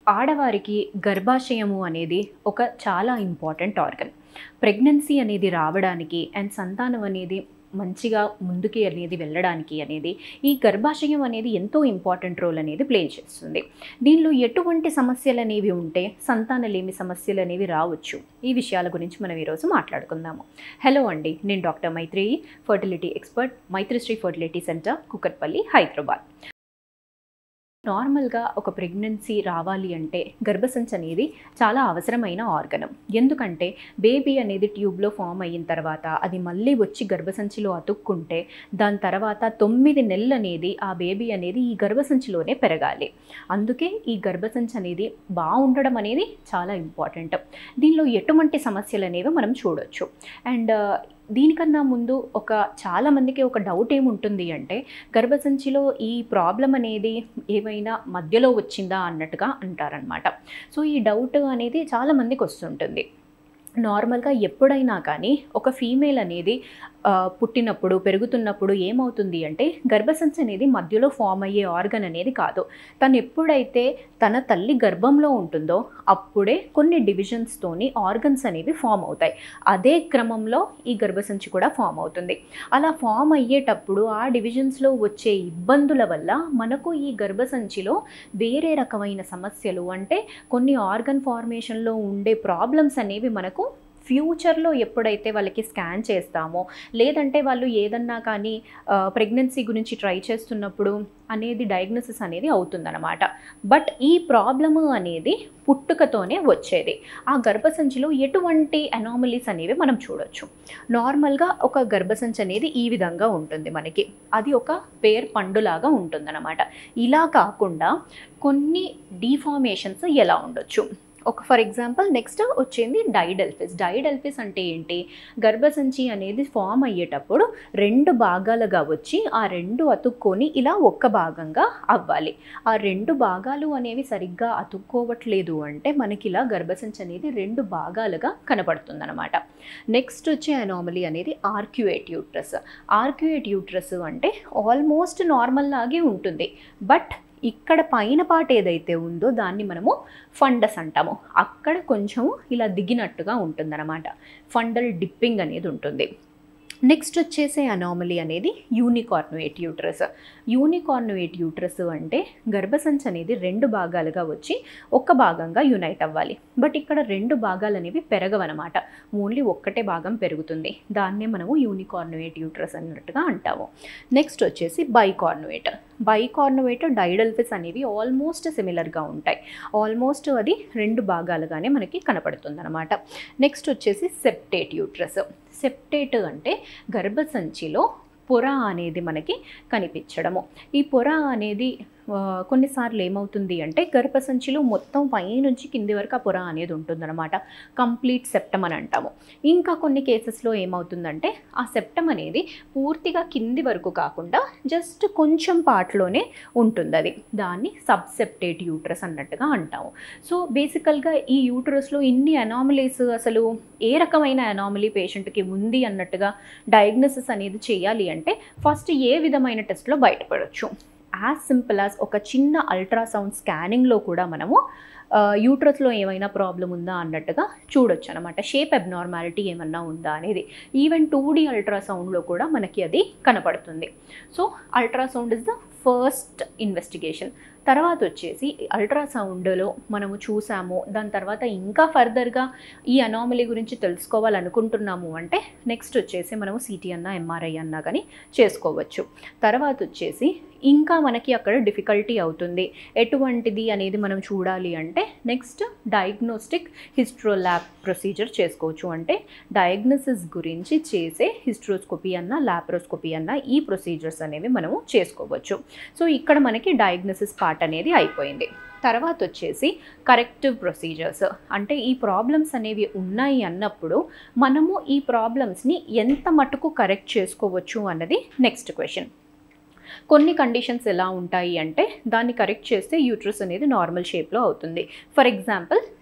ఆడవారికి గర్భాశయము అనేది ఒక చాలా ఇంపార్టెంట్ ఆర్గన్ ప్రెగ్నెన్సీ అనేది రావడానికి అండ్ సంతానం అనేది మంచిగా ముందుకి అనేది వెళ్ళడానికి అనేది ఈ గర్భాశయం అనేది ఎంతో ఇంపార్టెంట్ రోల్ అనేది ప్లే చేస్తుంది దీనిలో ఎటువంటి సమస్యలు అనేవి ఉంటే సంతానలేమి సమస్యలు అనేవి రావచ్చు ఈ విషయాల గురించి మనం ఈరోజు మాట్లాడుకుందాము హలో అండి నేను doctor Maitreyi fertility expert Maitrisri fertility centre Kukatpally Hyderabad నార్మల్గా ఒక ప్రెగ్నెన్సీ రావాలి అంటే గర్భసంచి అనేది చాలా అవసరమైన ఆర్గనం ఎందుకంటే బేబీ అనేది ట్యూబ్లో ఫామ్ అయిన తర్వాత అది మళ్ళీ వచ్చి గర్భసంచిలో అతుక్కుంటే దాని తర్వాత తొమ్మిది నెలలు అనేది ఆ బేబీ అనేది ఈ గర్భసంచిలోనే పెరగాలి అందుకే ఈ గర్భసంచి అనేది బాగుండడం అనేది చాలా ఇంపార్టెంట్ దీనిలో ఎటువంటి సమస్యలు అనేవి మనం చూడొచ్చు అండ్ దీనికన్నా ముందు ఒక చాలామందికి ఒక డౌట్ ఏముంటుంది అంటే గర్భసంచిలో ఈ ప్రాబ్లం అనేది ఏమైనా మధ్యలో వచ్చిందా అన్నట్టుగా అంటారనమాట సో ఈ డౌట్ అనేది చాలామందికి వస్తుంటుంది నార్మల్గా ఎప్పుడైనా కానీ ఒక ఫీమేల్ అనేది పుట్టినప్పుడు పెరుగుతున్నప్పుడు ఏమవుతుంది అంటే గర్భసంచి అనేది మధ్యలో ఫామ్ అయ్యే ఆర్గన్ అనేది కాదు తను ఎప్పుడైతే తన తల్లి గర్భంలో ఉంటుందో అప్పుడే కొన్ని డివిజన్స్తోని ఆర్గన్స్ అనేవి ఫామ్ అవుతాయి అదే క్రమంలో ఈ గర్భసంచి కూడా ఫామ్ అవుతుంది అలా ఫామ్ అయ్యేటప్పుడు ఆ డివిజన్స్లో వచ్చే ఇబ్బందుల వల్ల మనకు ఈ గర్భసంచిలో వేరే రకమైన సమస్యలు అంటే కొన్ని ఆర్గన్ ఫార్మేషన్లో ఉండే ప్రాబ్లమ్స్ అనేవి మనకు ఫ్యూచర్లో ఎప్పుడైతే వాళ్ళకి స్కాన్ చేస్తామో లేదంటే వాళ్ళు ఏదన్నా కానీ ప్రెగ్నెన్సీ గురించి ట్రై చేస్తున్నప్పుడు అనేది డయాగ్నోసిస్ అనేది అవుతుందన్నమాట బట్ ఈ ప్రాబ్లము అనేది పుట్టుకతోనే వచ్చేది ఆ గర్భసంచిలో ఎటువంటి అనామలీస్ అనేవి మనం చూడొచ్చు నార్మల్గా ఒక గర్భసంచి అనేది ఈ విధంగా ఉంటుంది మనకి అది ఒక పేర్ పండులాగా ఉంటుందన్నమాట ఇలా కాకుండా కొన్ని డీఫార్మేషన్స్ ఎలా ఉండొచ్చు ఒక ఫర్ ఎగ్జాంపుల్ నెక్స్ట్ వచ్చింది డైడెల్ఫిస్ డైడెల్ఫిస్ అంటే ఏంటి గర్భసంచి అనేది ఫామ్ అయ్యేటప్పుడు రెండు భాగాలుగా వచ్చి ఆ రెండు అతుక్కొని ఇలా ఒక్క భాగంగా అవ్వాలి ఆ రెండు భాగాలు అనేవి సరిగ్గా అతుక్కోవట్లేదు అంటే మనకి ఇలా గర్భసంచి అనేది రెండు భాగాలుగా కనపడుతుందన్నమాట నెక్స్ట్ వచ్చే అనామలీ అనేది ఆర్క్యుయేట్ యూట్రస్ ఆర్క్యుయేట్ యూట్రస్ అంటే ఆల్మోస్ట్ నార్మల్ లాగే ఉంటుంది బట్ ఇక్కడ పైన పాట ఏదైతే ఉందో దాన్ని మనము ఫండస్ అంటాము అక్కడ కొంచెము ఇలా దిగినట్టుగా ఉంటుందన్నమాట ఫండల్ డిప్పింగ్ అనేది ఉంటుంది నెక్స్ట్ వచ్చేసే అనామలీ అనేది యూనికార్నుయేట్ యూట్రస్ యూనికార్నుయేట్ యూట్రస్ అంటే గర్భసంచి అనేది రెండు భాగాలుగా వచ్చి ఒక భాగంగా యునైట్ అవ్వాలి బట్ ఇక్కడ రెండు భాగాలు అనేవి పెరగవన్నమాట ఓన్లీ ఒక్కటే భాగం పెరుగుతుంది దాన్నే మనము యూనికార్నుయేట్ యూట్రస్ అన్నట్టుగా అంటాము నెక్స్ట్ వచ్చేసి బైకార్నుయేట్ బైకార్నువేట్ డైడల్ఫిస్ అనేవి ఆల్మోస్ట్ సిమిలర్గా ఉంటాయి ఆల్మోస్ట్ అది రెండు భాగాలుగానే మనకి కనపడుతుంది అనమాట నెక్స్ట్ వచ్చేసి సెప్టేట్ యూట్రస్ సెప్టేట్ అంటే గర్భసంచిలో పొర అనేది మనకి కనిపించడము ఈ పొర అనేది కొన్నిసార్లు ఏమవుతుంది అంటే గర్భసంచిలో మొత్తం పైనుంచి కింది వరకు ఆ పొర అనేది ఉంటుందన్నమాట కంప్లీట్ సెప్టమ్ అని అంటాము ఇంకా కొన్ని కేసెస్లో ఏమవుతుందంటే ఆ సెప్టమ్ అనేది పూర్తిగా కింది వరకు కాకుండా జస్ట్ కొంచెం పార్ట్లోనే ఉంటుంది అది దాన్ని సబ్సెప్టేట్ యూట్రస్ అన్నట్టుగా అంటాము సో బేసికల్గా ఈ యూట్రస్లో ఇన్ని అనామలీస్ అసలు ఏ రకమైన అనామలీ పేషెంట్కి ఉంది అన్నట్టుగా డయాగ్నోసిస్ అనేది చేయాలి అంటే ఫస్ట్ ఏ విధమైన టెస్ట్లో బయటపడవచ్చు యాజ్ సింపుల్ యాజ్ ఒక చిన్న అల్ట్రాసౌండ్ స్కానింగ్లో కూడా మనము యూట్రస్లో ఏమైనా ప్రాబ్లం ఉందా అన్నట్టుగా చూడొచ్చు అనమాట షేప్ అబ్నార్మాలిటీ ఏమన్నా ఉందా అనేది ఈవెన్ టూ డీ అల్ట్రాసౌండ్లో కూడా మనకి అది కనపడుతుంది so ultrasound is the first investigation తర్వాత వచ్చేసి అల్ట్రాసౌండ్లో మనము చూసాము దాని తర్వాత ఇంకా ఫర్దర్గా ఈ అనామలీ గురించి తెలుసుకోవాలనుకుంటున్నాము అంటే నెక్స్ట్ వచ్చేసి మనము సిటీ అన్నా ఎంఆర్ఐ అన్నా కానీ చేసుకోవచ్చు తర్వాత వచ్చేసి ఇంకా మనకి అక్కడ డిఫికల్టీ అవుతుంది ఎటువంటిది అనేది మనం చూడాలి అంటే next diagnostic hystero lab procedure చేసుకోవచ్చు అంటే డయాగ్నోసిస్ గురించి చేసే హిస్ట్రోస్కోపీ అన్న ల్యాప్రోస్కోపీ అన్న ఈ ప్రొసీజర్స్ అనేవి మనము చేసుకోవచ్చు సో ఇక్కడ మనకి డయాగ్నోసిస్ పార్ట్ అనేది అయిపోయింది తర్వాత వచ్చేసి కరెక్టివ్ ప్రొసీజర్స్ అంటే ఈ ప్రాబ్లమ్స్ అనేవి ఉన్నాయి అన్నప్పుడు మనము ఈ ప్రాబ్లమ్స్ని ఎంత మటుకు కరెక్ట్ చేసుకోవచ్చు అన్నది నెక్స్ట్ క్వశ్చన్ కొన్ని కండిషన్స్ ఎలా ఉంటాయి అంటే దాన్ని కరెక్ట్ చేస్తే యూట్రస్ అనేది నార్మల్ షేప్లో అవుతుంది for example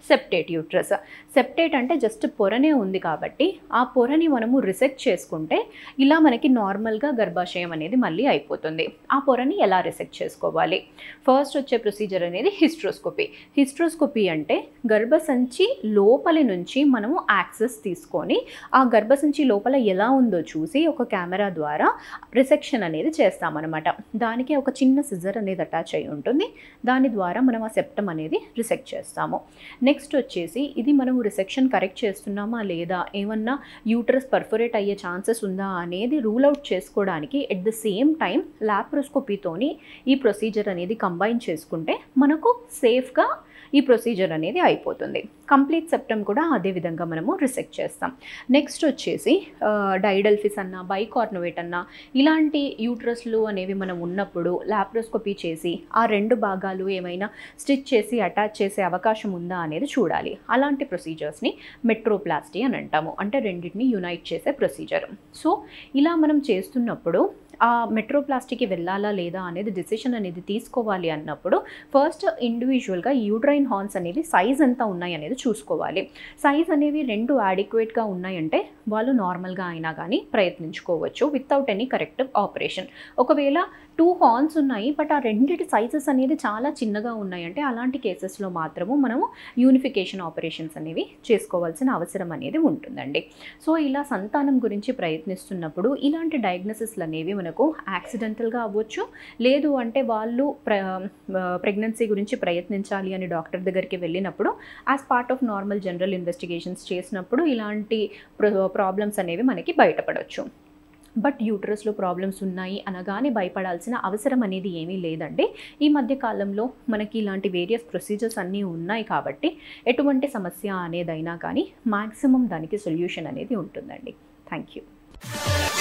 septate uterus septate అంటే జస్ట్ పొరనే ఉంది కాబట్టి ఆ పొరని మనము రిసెక్ట్ చేసుకుంటే ఇలా మనకి నార్మల్గా గర్భాశయం అనేది మళ్ళీ అయిపోతుంది ఆ పొరని ఎలా రిసెక్ట్ చేసుకోవాలి ఫస్ట్ వచ్చే ప్రొసీజర్ అనేది హిస్ట్రోస్కోపీ హిస్ట్రోస్కోపీ అంటే గర్భసంచి లోపలి నుంచి మనము యాక్సెస్ తీసుకొని ఆ గర్భసంచి లోపల ఎలా ఉందో చూసి ఒక కెమెరా ద్వారా రిసెక్షన్ అనేది చేస్తామన్నమాట దానికి ఒక చిన్న సిజర్ అనేది అటాచ్ అయి ఉంటుంది దాని ద్వారా మనం ఆ సెప్టమ్ అనేది రిసెక్ట్ చేస్తాము నెక్స్ట్ వచ్చేసి ఇది మనం రిసెక్షన్ కరెక్ట్ చేస్తున్నామా లేదా ఏమన్నా యూట్రస్ పర్ఫొరేట్ అయ్యే ఛాన్సెస్ ఉందా అనేది రూల్ అవుట్ చేసుకోవడానికి ఎట్ ద సేమ్ టైం లాప్రోస్కోపీతోని ఈ ప్రొసీజర్ అనేది కంబైన్ చేసుకుంటే మనకు సేఫ్గా ఈ ప్రొసీజర్ అనేది అయిపోతుంది కంప్లీట్ సెప్టమ్ కూడా అదే విధంగా మనము రిసెక్ట్ చేస్తాం నెక్స్ట్ వచ్చేసి డైడల్ఫిస్ అన్న బైకార్నోవేట్ అన్న ఇలాంటి యూట్రస్లు అనేవి మనం ఉన్నప్పుడు లాప్రోస్కోపీ చేసి ఆ రెండు భాగాలు ఏమైనా స్టిచ్ చేసి అటాచ్ చేసే అవకాశం ఉందా అనేది చూడాలి అలాంటి ప్రొసీజర్స్ని మెట్రోప్లాస్టీ అని అంటాము అంటే రెండింటిని యునైట్ చేసే ప్రొసీజర్ సో ఇలా మనం చేస్తున్నప్పుడు ఆ మెట్రోప్లాస్టీకి వెళ్ళాలా లేదా అనేది డిసిషన్ అనేది తీసుకోవాలి అన్నప్పుడు ఫస్ట్ ఇండివిజువల్గా యూడ్రైన్ హార్న్స్ అనేవి సైజ్ ఎంత ఉన్నాయి అనేది చూసుకోవాలి సైజ్ అనేవి రెండు అడిక్వేట్గా ఉన్నాయంటే వాళ్ళు నార్మల్గా అయినా కానీ ప్రయత్నించుకోవచ్చు వితౌట్ ఎనీ కరెక్టివ్ ఆపరేషన్ ఒకవేళ టూ హార్న్స్ ఉన్నాయి బట్ ఆ రెండింటి సైజెస్ అనేది చాలా చిన్నగా ఉన్నాయంటే అలాంటి కేసెస్లో మాత్రము మనము యూనిఫికేషన్ ఆపరేషన్స్ అనేవి చేసుకోవాల్సిన అవసరం అనేది ఉంటుందండి సో ఇలా సంతానం గురించి ప్రయత్నిస్తున్నప్పుడు ఇలాంటి డయాగ్నోసిస్లు అనేవి మనకు యాక్సిడెంటల్గా అవ్వచ్చు లేదు అంటే వాళ్ళు ప్ర ప్రెగ్నెన్సీ గురించి ప్రయత్నించాలి అని డాక్టర్ దగ్గరికి వెళ్ళినప్పుడు as part of normal general investigations చేసినప్పుడు ఇలాంటి ప్రాబ్లమ్స్ అనేవి మనకి బయటపడవచ్చు బట్ యూట్రస్లో ప్రాబ్లమ్స్ ఉన్నాయి అనగానే భయపడాల్సిన అవసరం అనేది ఏమీ లేదండి ఈ మధ్య కాలంలో మనకి ఇలాంటి వేరియస్ ప్రొసీజర్స్ అన్నీ ఉన్నాయి కాబట్టి ఎటువంటి సమస్య అనేదైనా కానీ మ్యాక్సిమం దానికి సొల్యూషన్ అనేది ఉంటుందండి థ్యాంక్ యూ